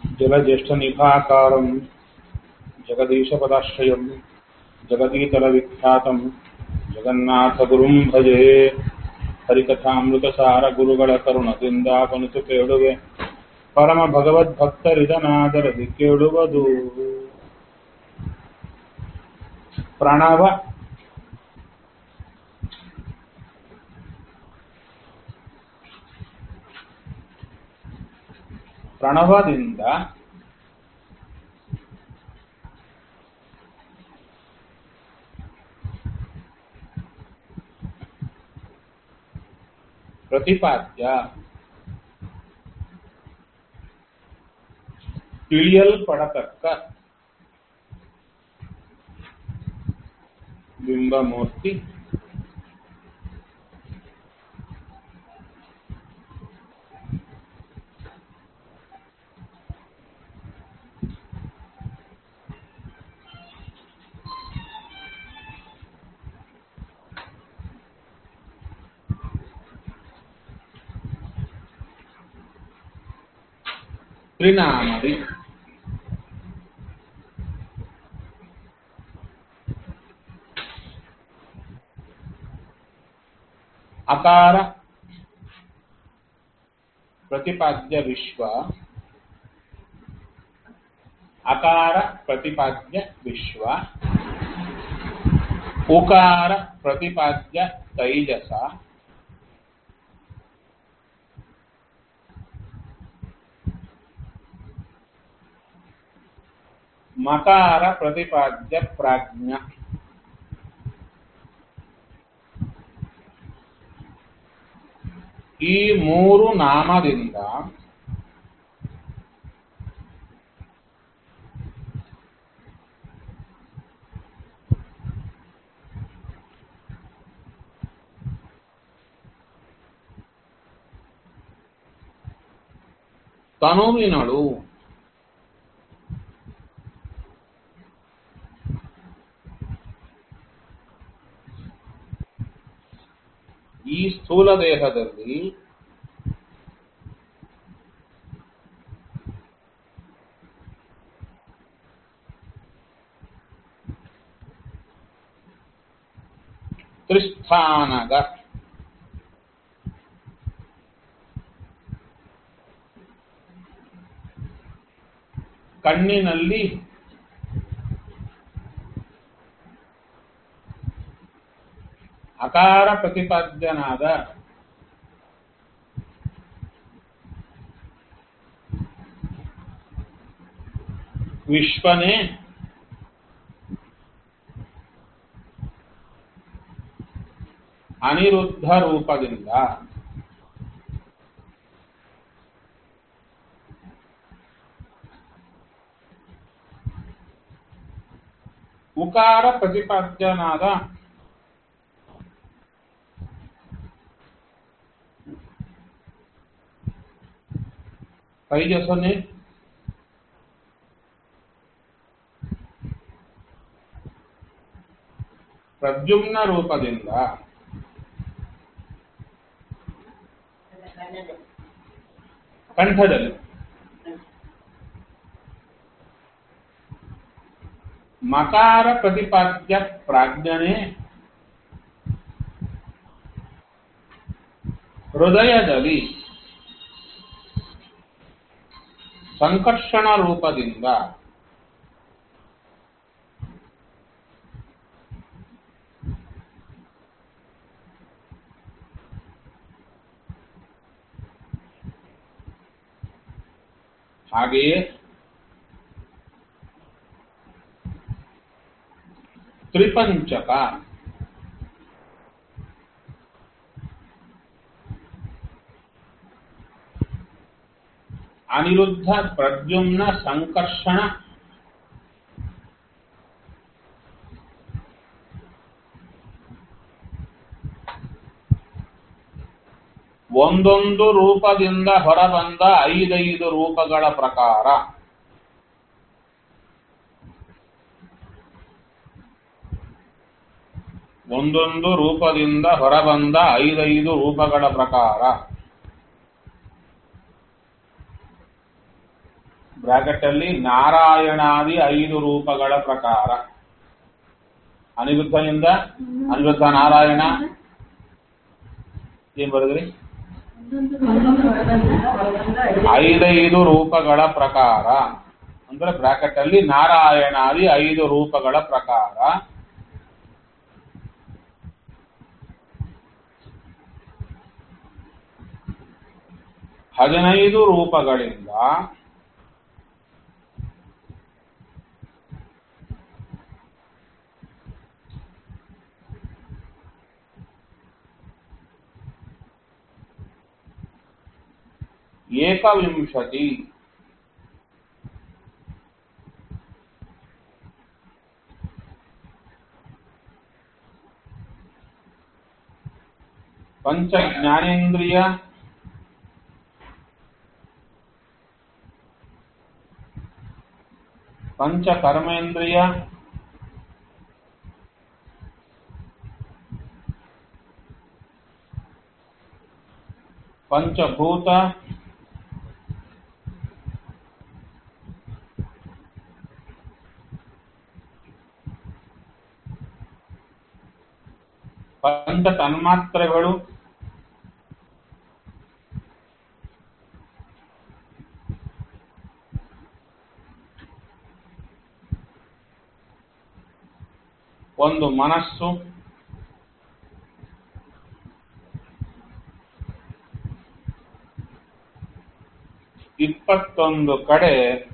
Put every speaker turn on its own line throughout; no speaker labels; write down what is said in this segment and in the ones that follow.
जलज्येष्ठनिभाकारम् जगदीशपदाश्रयम् जगदीतलविख्यातम् ಜಗನ್ನಾಥಗುರುಂ ಭಜೆ ಹರಿಕಥಾಮೃತ ಸಾರ ಗುರುಗಳ ಕರುಣದಿಂದ ಕೊನಿತು ಕೇಳುವೆ ಪರಮ ಭಗವದ್ಭಕ್ತರಿದನಾದರದಿ ಕೇಳುವುದು ಪ್ರಣವ ಪ್ರಣವದಿಂದ ಪ್ರತಿಪಾದ್ಯ ತಿಳಿಯಲ್ಪಡತಕ್ಕ ಬಿಂಬಮೂರ್ತಿ ತ್ರಿನಾಮದಿ ಅಕಾರ ಪ್ರತಿಪಾದ್ಯ ವಿಶ್ವ ಅಕಾರ ಪ್ರತಿಪಾದ್ಯ ವಿಶ್ವ ಉಕಾರ ಪ್ರತಿಪಾದ್ಯ ತೈಜಸ ಮಕಾರ ಪ್ರತಿಪಾದ್ಯ ಪ್ರಾಜ್ಞ ಈ ಮೂರು ನಾಮದಿಂದ ತನುವಿನಳು ಈ ಸ್ಥೂಲ ದೇಹದಲ್ಲಿ ತ್ರಿಸ್ಥಾನದ ಕಣ್ಣಿನಲ್ಲಿ ಅಕಾರ ಪ್ರತಿಪಾದ್ಯನಾದ ವಿಶ್ವನೇ ಅನಿರುದ್ಧ ರೂಪದಿಂದ ಉಕಾರ ಪ್ರತಿಪಾದ್ಯನಾದ ತೈಜಸನೆ ಪ್ರದ್ಯುಮ್ನ ರೂಪದಿಂದ ಕಂಠದಲ್ಲಿ ಮಕಾರ ಪ್ರತಿಪಾದ್ಯ ಪ್ರಾಜ್ಞನೆ ಹೃದಯದಲ್ಲಿ ಸಂಕರ್ಷಣ ರೂಪದಿಂದ ಹಾಗೆಯೇ ತ್ರಿಪಂಚಕ ಅನಿರುದ್ಧ ಪ್ರದ್ಯುಮ್ನ ಸಂಕರ್ಷಣ ಒಂದೊಂದು ರೂಪದಿಂದ ಹೊರಬಂದ ಐದೈದು ರೂಪಗಳ ಪ್ರಕಾರ ಒಂದೊಂದು ರೂಪದಿಂದ ಹೊರಬಂದ ಐದೈದು ರೂಪಗಳ ಪ್ರಕಾರ ಬ್ರಾಕೆಟ್ ಅಲ್ಲಿ ನಾರಾಯಣಾದಿ ಐದು ರೂಪಗಳ ಪ್ರಕಾರ ಅನಿರುದ್ಧನಿಂದ ಅನಿರುದ್ಧ ನಾರಾಯಣ ಏನ್ ಬರೆದ್ರಿ ಐದೈದು ರೂಪಗಳ ಪ್ರಕಾರ ಅಂದ್ರೆ ಬ್ರಾಕೆಟ್ ಅಲ್ಲಿ ನಾರಾಯಣಾದಿ ಐದು ರೂಪಗಳ ಪ್ರಕಾರ ಹದಿನೈದು ರೂಪಗಳಿಂದ ಏಕವಿಂಶತಿ ಪಂಚ ಜ್ಞಾನೇಂದ್ರಿಯ ಪಂಚ ಕರ್ಮೇಂದ್ರಿಯ ಪಂಚಭೂತ ಪಂಚ ತನ್ಮಾತ್ರೆಗಳು ಒಂದು ಮನಸ್ಸು ಇಪ್ಪತ್ತೊಂದು ಕಡೆ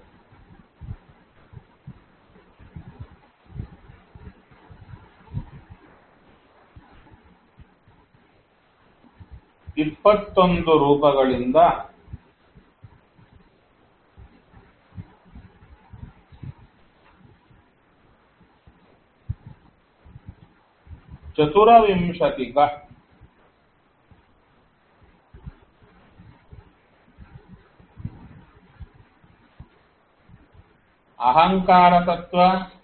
ಇಪ್ಪತ್ತೊಂದು ರೂಪಗಳಿಂದ ಚತುರವಿಂಶತಿಕ ಅಹಂಕಾರ ತತ್ವ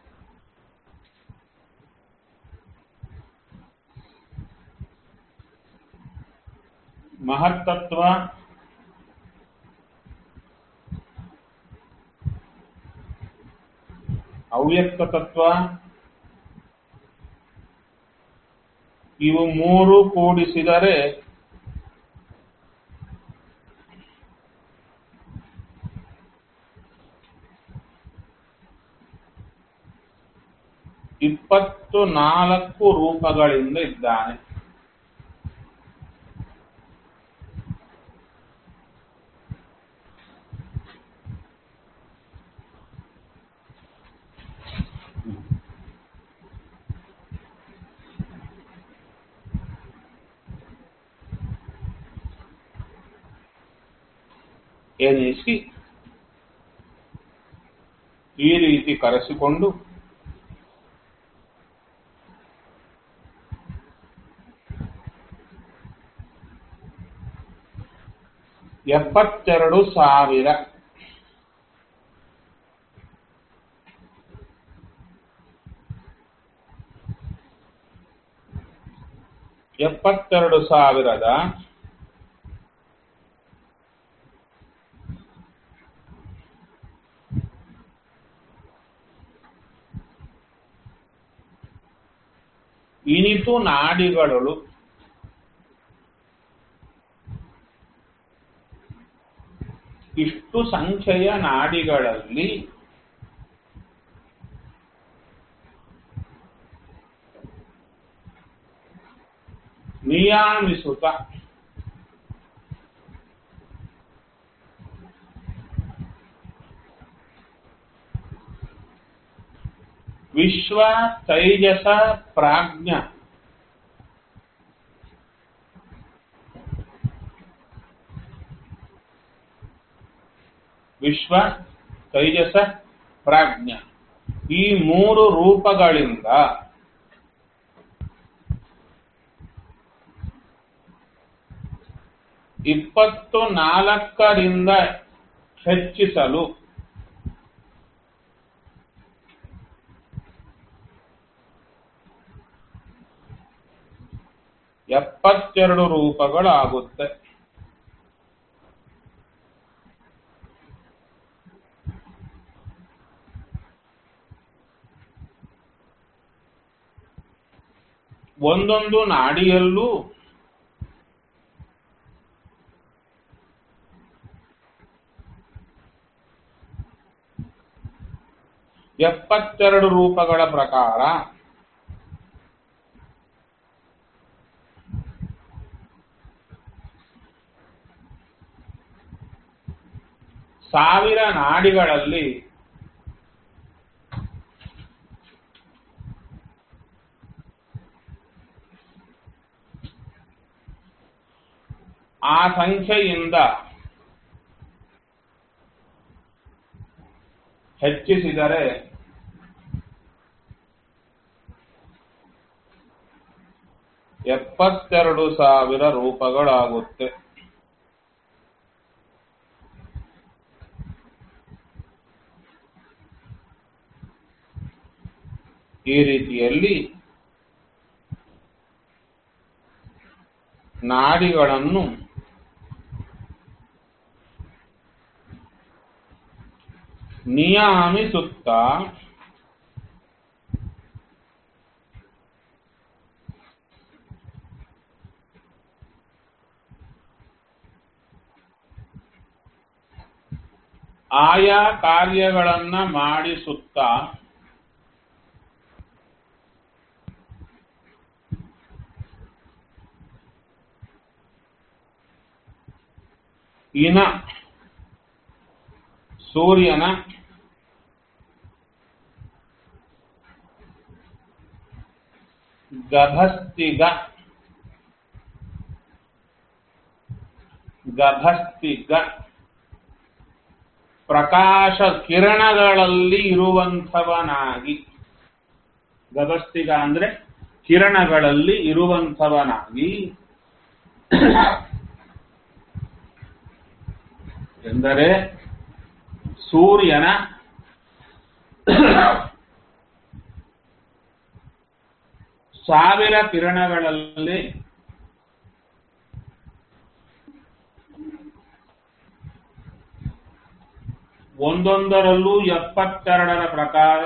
ಮಹತ್ತತ್ವ ಅವ್ಯಕ್ತ ತತ್ವ ಇವು ಮೂರು ಕೂಡಿಸಿದರೆ ಇಪ್ಪತ್ತು ನಾಲ್ಕು ರೂಪಗಳಿಂದ ಇದ್ದಾನೆ ಎನಿಸಿ ಈ ರೀತಿ ಕರೆಸಿಕೊಂಡು ಎಪ್ಪತ್ತೆರಡು ಸಾವಿರ ಎಪ್ಪತ್ತೆರಡು ಸಾವಿರದ ಇನಿತು ನಾಡಿಗಳು ಇಷ್ಟು ಸಂಖ್ಯೆಯ ನಾಡಿಗಳಲ್ಲಿ ನಿಯಾಮಿಸುತ್ತ ವಿಶ್ವ ತೈಜಸ ಪ್ರಾಜ್ಞ ವಿಶ್ವ ತೈಜಸ ಪ್ರಾಜ್ಞ ಈ ಮೂರು ರೂಪಗಳಿಂದ ಇಪ್ಪತ್ತು ನಾಲ್ಕರಿಂದ ಹೆಚ್ಚಿಸಲು ಎಪ್ಪತ್ತೆರಡು ರೂಪಗಳಾಗುತ್ತೆ ಒಂದೊಂದು ನಾಡಿಯಲ್ಲೂ ಎಪ್ಪತ್ತೆರಡು ರೂಪಗಳ ಪ್ರಕಾರ ಸಾವಿರ ನಾಡಿಗಳಲ್ಲಿ ಆ ಸಂಖ್ಯೆಯಿಂದ ಹೆಚ್ಚಿಸಿದರೆ ಎಪ್ಪತ್ತೆರಡು ಸಾವಿರ ರೂಪಗಳಾಗುತ್ತೆ ಈ ರೀತಿಯಲ್ಲಿ ನಾಡಿಗಳನ್ನು ನಿಯಾಮಿಸುತ್ತಾ ಆಯಾ ಕಾರ್ಯಗಳನ್ನ ಮಾಡಿಸುತ್ತಾ ಇನ ಸೂರ್ಯನ ಗಭಸ್ತಿಗ ಗಭಸ್ತಿಗ ಪ್ರಕಾಶ ಕಿರಣಗಳಲ್ಲಿ ಇರುವಂಥವನಾಗಿ ಗಭಸ್ತಿಗ ಅಂದ್ರೆ ಕಿರಣಗಳಲ್ಲಿ ಇರುವಂಥವನಾಗಿ ಎಂದರೆ ಸೂರ್ಯನ ಸಾವಿರ ಕಿರಣಗಳಲ್ಲಿ ಒಂದೊಂದರಲ್ಲೂ ಎಪ್ಪತ್ತೆರಡರ ಪ್ರಕಾರ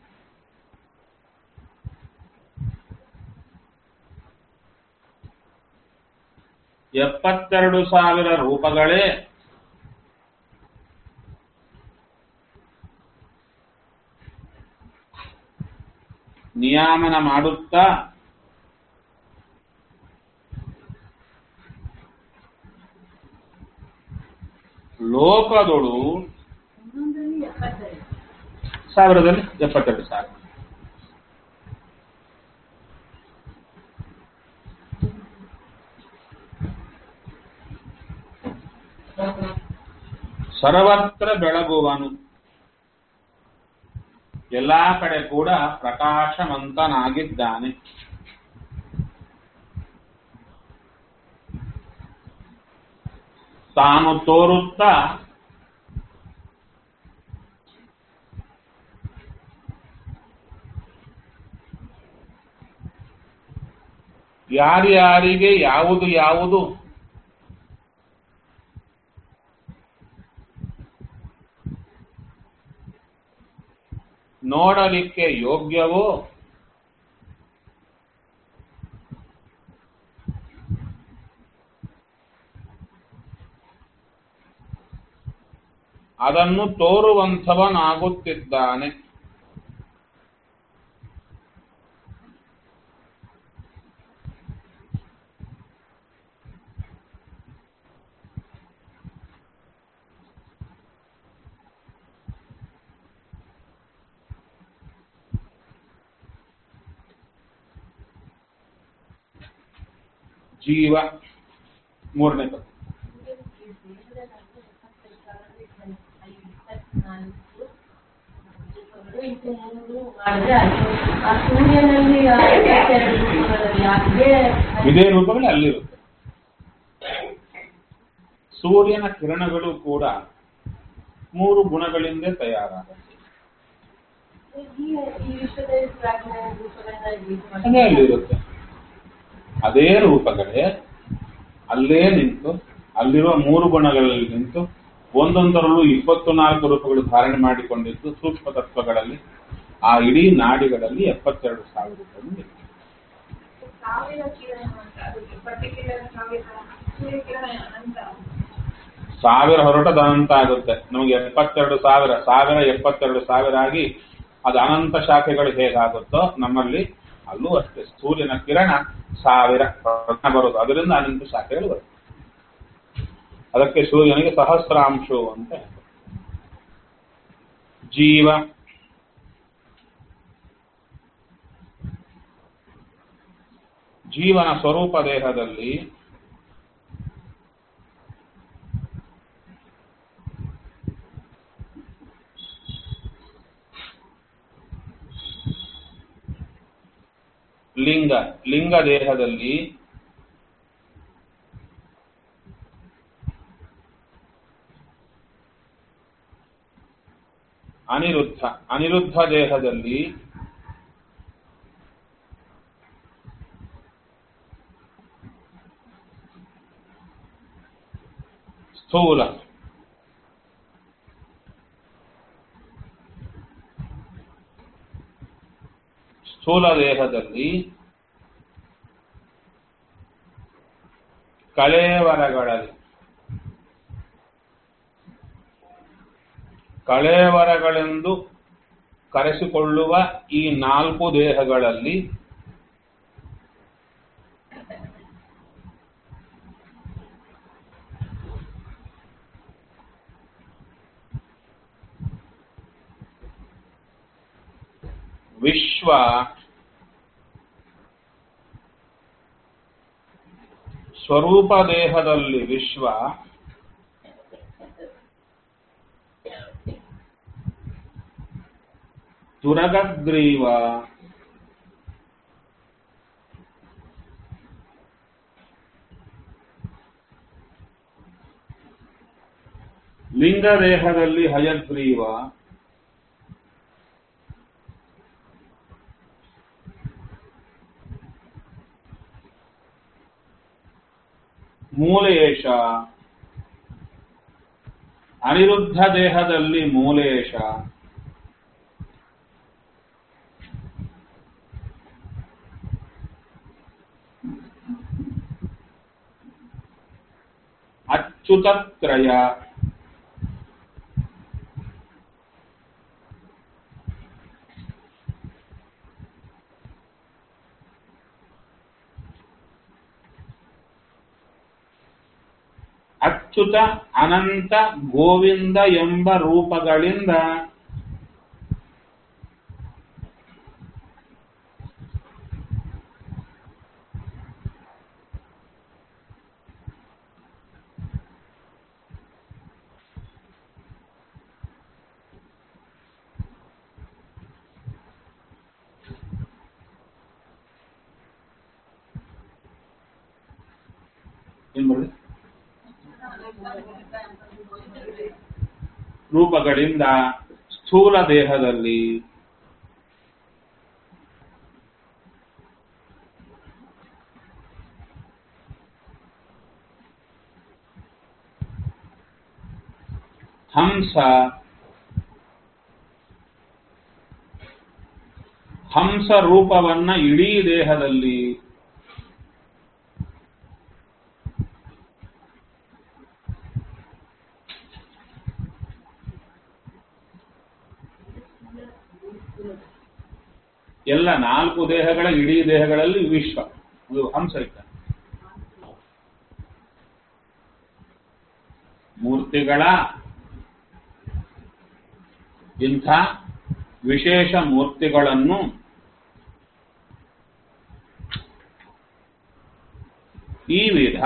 ಎಪ್ಪತ್ತೆರಡು ಸಾವಿರ ರೂಪಗಳೇ ನಿಯಾಮನ ಮಾಡುತ್ತಾ ಲೋಕದೊಳು
ಒಂದೊಂದರಲ್ಲಿ ಎಪ್ಪತ್ತೈದು
ಸಾವಿರದಲ್ಲಿ ಎಪ್ಪತ್ತೆರಡು ಸಾವಿರ ಸರ್ವತ್ರ ಬೆಳಗುವನು ಎಲ್ಲಾ ಕಡೆ ಕೂಡ ಪ್ರಕಾಶವಂತನಾಗಿದ್ದಾನೆ ತಾನು ತೋರುತ್ತಾ ಯಾರ್ಯಾರಿಗೆ ಯಾವುದು ಯಾವುದು ನೋಡಲಿಕ್ಕೆ ಯೋಗ್ಯವೋ ಅದನ್ನು ತೋರುವಂಥವನಾಗುತ್ತಿದ್ದಾನೆ ಜೀವ ಮೂರನೇ ಪದ
ಇಂಟು ಮೂರು ಮಾಡಿದ್ರೆ ಅದು ಆ ಸೂರ್ಯನಲ್ಲಿ ಆ ಎಪ್ಪತ್ತೆರಡು ರೂಪಗಳಲ್ಲಿ ಆ ಇದೇ
ಇದೇ ರೂಪಗಳು ಅಲ್ಲಿರುತ್ತೆ ಸೂರ್ಯನ ಕಿರಣಗಳು ಕೂಡ ಮೂರು ಗುಣಗಳಿಂದ ತಯಾರಾಗುತ್ತೆ
ಈ ಈ ವಿಶ್ವದಲ್ಲಿ ಪ್ರಾರ್ಥನೆ ರೂಪಗಳನ್ನ ಇದು
ಅದೇ ಅಲ್ಲಿರುತ್ತೆ ಅದೇ ರೂಪಗಳೇ ಅಲ್ಲೇ ನಿಂತು ಅಲ್ಲಿರುವ ಮೂರು ಗುಣಗಳಲ್ಲಿ ನಿಂತು ಒಂದೊಂದರಲ್ಲೂ ಇಪ್ಪತ್ತು ನಾಲ್ಕು ರೂಪಗಳು ಧಾರಣೆ ಮಾಡಿಕೊಂಡಿದ್ದು ಸೂಕ್ಷ್ಮ ತತ್ವಗಳಲ್ಲಿ ಆ ಇಡೀ ನಾಡಿಗಳಲ್ಲಿ ಎಪ್ಪತ್ತೆರಡು ಸಾವಿರ ರೂಪಾಯಿ ಇದೆ.
ಸಾವಿರ ಕಿರಣ ಅಂತ ಅದಕ್ಕೆ ಪರ್ಟಿಕ್ಯುಲರ್ ಸಾವಿರ ಸೂರ್ಯಕಿರಣ ಅನಂತ
ಸಾವಿರ ಹೊರಟದ ಅನಂತ ಆಗುತ್ತೆ ನಮಗೆ ಎಪ್ಪತ್ತೆರಡು ಸಾವಿರ ಸಾವಿರ ಎಪ್ಪತ್ತೆರಡು ಸಾವಿರ ಆಗಿ ಅದು ಅನಂತ ಶಾಖೆಗಳು ಹೇಗಾಗುತ್ತೋ ನಮ್ಮಲ್ಲಿ ಅಲ್ಲೂ ಅಷ್ಟೇ ಸೂರ್ಯನ ಕಿರಣ ಸಾವಿರ ಪ್ರಜ್ಞೆ ಬರೋದು ಅದರಿಂದ ಅನಂತ ಶಾಖೆಗಳು ಬರುತ್ತೆ ಅದಕ್ಕೆ ಸೂರ್ಯನಿಗೆ ಸಹಸ್ರಾಂಶು ಅಂತ ಹೆಸರು. ಜೀವ ಜೀವನ ಸ್ವರೂಪ ದೇಹದಲ್ಲಿ ಲಿಂಗ ಲಿಂಗ ದೇಹದಲ್ಲಿ ಅನಿರುದ್ಧ ಅನಿರುದ್ಧ ದೇಹದಲ್ಲಿ ಸ್ಥೂಲ ಸ್ಥೂಲ ದೇಹದಲ್ಲಿ ಕಳೇವರಗಳಲ್ಲಿ ಕಳೇವರಗಳೆಂದು ಕರೆಸಿಕೊಳ್ಳುವ ಈ ನಾಲ್ಕು ದೇಹಗಳಲ್ಲಿ ವಿಶ್ವ ಸ್ವರೂಪ ದೇಹದಲ್ಲಿ ವಿಶ್ವ ತುರಗಗ್ರೀವ ಲಿಂಗ ದೇಹದಲ್ಲಿ ಹಯಗ್ರೀವ ಮೂಲೇಶ ಅನಿರುದ್ಧ ದೇಹದಲ್ಲಿ ಮೂಲೇಶ ಅಚ್ಯುತತ್ರಯ ಅಚ್ಯುತ ಅನಂತ ಗೋವಿಂದ ಎಂಬ ರೂಪಗಳಿಂದ ಏನ್ ಬರಲಿ ರೂಪಗಳಿಂದ ಸ್ಥೂಲ ದೇಹದಲ್ಲಿ ಹಂಸ ಹಂಸ ರೂಪವನ್ನ ಇಡೀ ದೇಹದಲ್ಲಿ ಎಲ್ಲ ನಾಲ್ಕು ದೇಹಗಳ ಇಡೀ ದೇಹಗಳಲ್ಲಿ ವಿಶ್ವ ಅದು ಹಂಸ ಇದ್ದಾನೆ ಮೂರ್ತಿಗಳ ಇಂಥ ವಿಶೇಷ ಮೂರ್ತಿಗಳನ್ನು ಈ ವಿಧ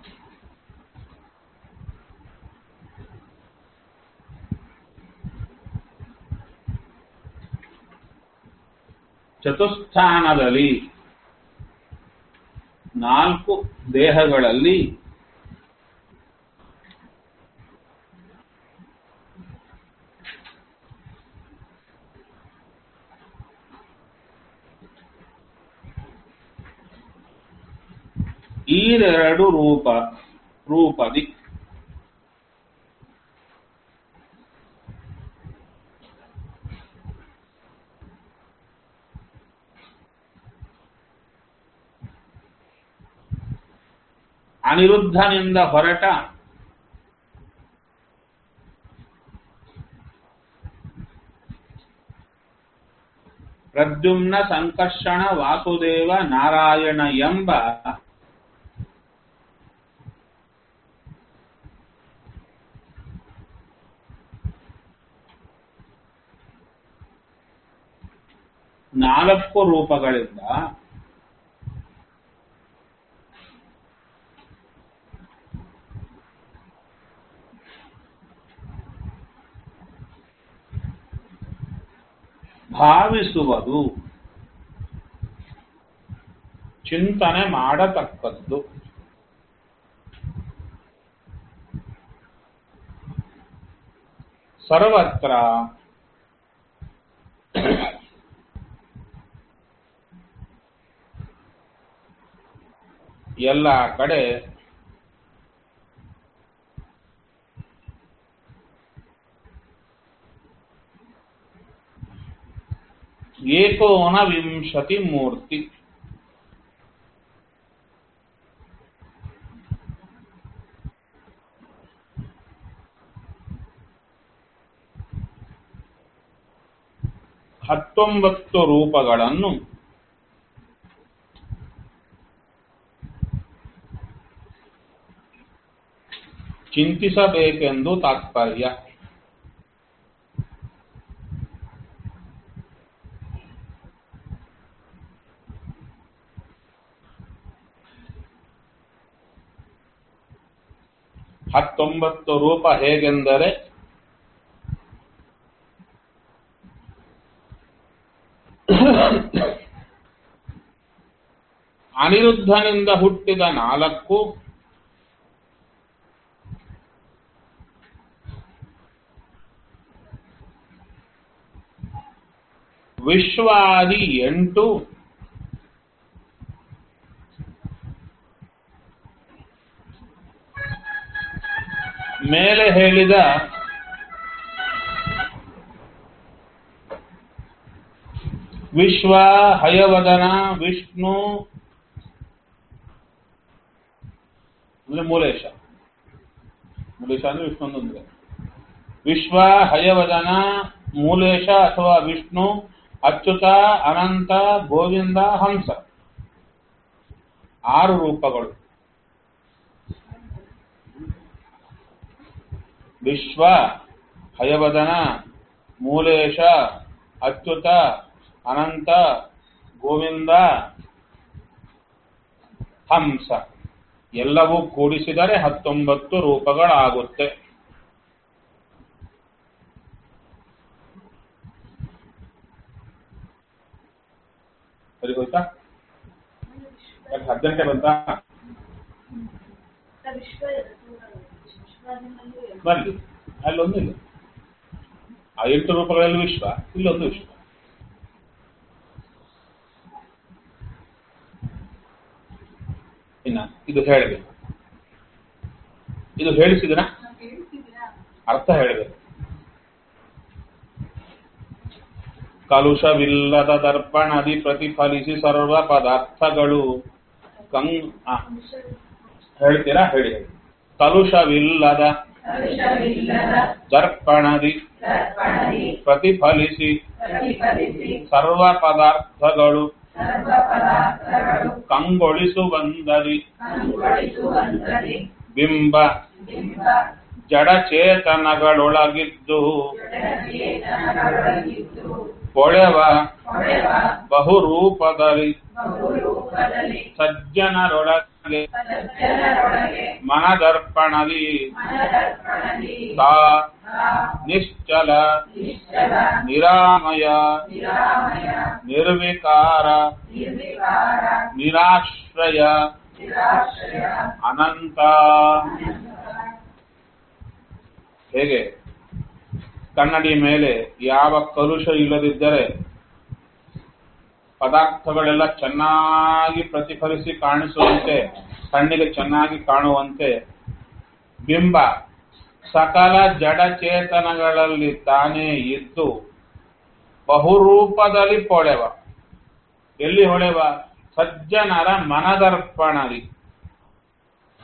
ಚತುಸ್ಥಾನದಲ್ಲಿ ನಾಲ್ಕು ದೇಹಗಳಲ್ಲಿ ಈರೆರಡು ರೂಪ ರೂಪದಿ ಅನಿರುದ್ಧನಿಂದ ಹೊರಟ ಪ್ರದ್ಯುಮ್ನ ಸಂಕರ್ಷಣ ವಾಸುದೇವ ನಾರಾಯಣ ಎಂಬ ನಾಲ್ಕು ರೂಪಗಳಿಂದ ಭಾವಿಸುವುದು ಚಿಂತನೆ ಮಾಡತಕ್ಕದ್ದು ಸರ್ವತ್ರ ಎಲ್ಲ ಕಡೆ ಏಕೋನ ವಿಂಶತಿ ಮೂರ್ತಿ ಹತ್ತೊಂಬತ್ತು ರೂಪಗಳನ್ನು ಚಿಂತಿಸಬೇಕೆಂದು ತಾತ್ಪರ್ಯ ಹತ್ತೊಂಬತ್ತು ರೂಪ ಹೇಗೆಂದರೆ ಅನಿರುದ್ಧನಿಂದ ಹುಟ್ಟಿದ ನಾಲ್ಕು ವಿಶ್ವಾದಿ ಎಂಟು ಮೇಲೆ ಹೇಳಿದ ವಿಶ್ವ ಹಯವದನ ವಿಷ್ಣು ಅಂದ್ರೆ ಮೂಲೇಶ ಮೂಲೇಶ ಅಂದ್ರೆ ವಿಷ್ಣು ಅಂದ್ರೆ ವಿಶ್ವ ಹಯವದನ ಮೂಲೇಶ ಅಥವಾ ವಿಷ್ಣು ಅಚ್ಯುತ ಅನಂತ ಗೋವಿಂದ ಹಂಸ ಆರು ರೂಪಗಳು ವಿಶ್ವ ಹಯವದನ ಮೂಲೇಶ ಅಚ್ಯುತ ಅನಂತ ಗೋವಿಂದ ಹಂಸ ಎಲ್ಲವೂ ಕೂಡಿಸಿದರೆ ಹತ್ತೊಂಬತ್ತು ರೂಪಗಳಾಗುತ್ತೆ ಸರಿ ಹೋಯ್ತಾ ಯಾಕೆ ಹತ್ತು ಗಂಟೆ ಬಂತಾ
ವಿಶ್ವ ವಿಶ್ವದಿಂದಲೂ
ಬರ್ಲಿ ಅಲ್ಲೊಂದು ಇಲ್ಲ ಆ ಎಂಟು ರೂಪಗಳಲ್ಲಿ ವಿಶ್ವ ಇಲ್ಲೊಂದು ವಿಶ್ವ ಇನ್ನ ಇದು ಹೇಳಬೇಕು ಇದು ಹೇಳಿಸಿದನ
ಹೇಳ್ತಿದ್ದೀರಾ
ಅರ್ಥ ಹೇಳಬೇಕು ಕಲುಷವಿಲ್ಲದ ದರ್ಪಣದಿ ಪ್ರತಿಫಲಿಸಿ ಸರ್ವ ಪದಾರ್ಥಗಳು ಕಂಗ್ ಆ, ಹೇಳ್ತೀರಾ ಹೇಳಿ ಹೇಳಿ. ಕಲುಷವಿಲ್ಲದ
ಕಲುಷವಿಲ್ಲದ
ದರ್ಪಣದಿ
ದರ್ಪಣದಿ
ಪ್ರತಿಫಲಿಸಿ
ಪ್ರತಿಫಲಿಸಿ
ಸರ್ವ ಪದಾರ್ಥಗಳು
ಸರ್ವ ಪದಾರ್ಥಗಳು
ಕಂಗೊಳಿಸುವಂದರಿ
ಕಂಗೊಳಿಸುವಂತರಿ
ಬಿಂಬ
ಬಿಂಬ
ಜಡಚೇತನಗಳೊಳಗಿದ್ದು
ಜಡಚೇತನಗಳೊಳಗಿದ್ದು
ಕೊಳೆವ
ಹೊಳೆವ
ಬಹುರೂಪದಲ್ಲಿ
ಬಹುರೂಪದಲ್ಲಿ
ಸಜ್ಜನರೊಳಗೆ
ಸಜ್ಜನರೊಳಗೆ
ಮನದರ್ಪಣದಿ
ಮನದರ್ಪಣದಿ
ತಾ
ಸಾ
ನಿಶ್ಚಲ
ನಿಶ್ಚಲ
ನಿರಾಮಯ
ನಿರಾಮಯ
ನಿರ್ವಿಕಾರ
ನಿರ್ವಿಕಾರ
ನಿರಾಶ್ರಯ
ನಿರಾಶ್ರಯ
ಅನಂತ ಹೇಗೆ ಕನ್ನಡಿ ಮೇಲೆ ಯಾವ ಕಲುಷ ಇಲ್ಲದಿದ್ದರೆ ಪದಾರ್ಥಗಳೆಲ್ಲ ಚೆನ್ನಾಗಿ ಪ್ರತಿಫಲಿಸಿ ಕಾಣಿಸುವಂತೆ ಕಣ್ಣಿಗೆ ಚೆನ್ನಾಗಿ ಕಾಣುವಂತೆ ಬಿಂಬ ಸಕಲ ಜಡಚೇತನಗಳಲ್ಲಿ ತಾನೇ ಇದ್ದು ಬಹುರೂಪದಲ್ಲಿ ಹೊಳೆವ ಎಲ್ಲಿ ಹೊಳೆವ ಸಜ್ಜನರ ಮನದರ್ಪಣಲಿ